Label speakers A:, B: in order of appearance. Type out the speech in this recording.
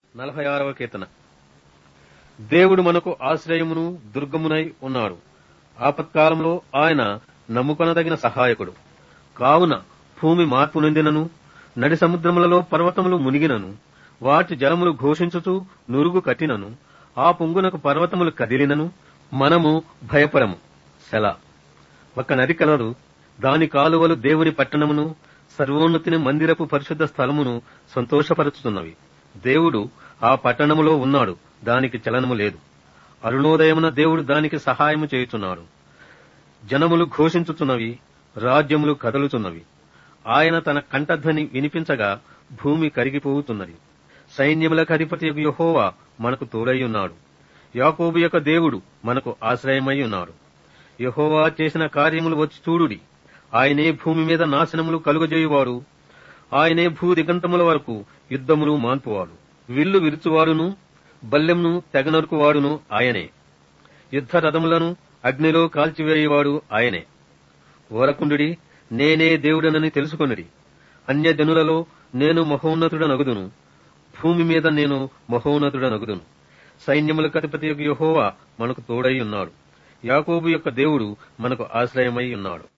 A: నలభై ఆరవ కీర్తన దేవుడు మనకు ఆశ్రయమును దుర్గమునై ఉన్నాడు ఆపత్కాలంలో ఆయన నమ్ముకొనదగిన సహాయకుడు కావున భూమి మార్పు నొందినను నడి సముద్రములలో పర్వతములు మునిగినను వాటి జలములు ఘోషించుచు నురుగు కట్టినను ఆ పొంగునకు పర్వతములు కదిలినను మనము భయపడము సెలా ఒక నది కలరు దాని కాలువలు దేవుని పట్టణమును సర్వోన్నతిని మందిరపు పరిశుద్ధ స్థలమును సంతోషపరుచుతున్నవి దేవుడు ఆ పట్టణములో ఉన్నాడు దానికి చలనము లేదు అరుణోదయమున దేవుడు దానికి సహాయము చేయుచున్నాడు జనములు ఘోషించుచున్నవి రాజ్యములు కదలుచున్నవి ఆయన తన కంఠధ్వని వినిపించగా భూమి కరిగిపోతున్నది సైన్యములకు అధిపతి యహోవా మనకు తోడై ఉన్నాడు యాకోబు యొక్క దేవుడు మనకు ఆశ్రయమై ఉన్నాడు యహోవా చేసిన కార్యములు వచ్చి చూడుడి ఆయనే భూమి మీద నాశనములు కలుగజేయువాడు ఆయనే భూ దిగంతముల వరకు యుద్ధములు మాన్పువాడు విల్లు విరుచువాడును బల్లెంను తెగనరుకువాడును ఆయనే యుద్ధ రథములను అగ్నిలో కాల్చివేయువాడు ఆయనే ఓరకుండుడి నేనే దేవుడనని తెలుసుకొనిడి అన్యజనులలో నేను మహోన్నతుడనగుదును భూమి మీద నేను మహోన్నతుడనగుదును సైన్యములకు అధిపతి యెహోవా మనకు తోడై ఉన్నాడు యాకోబు యొక్క దేవుడు మనకు ఆశ్రయమై ఉన్నాడు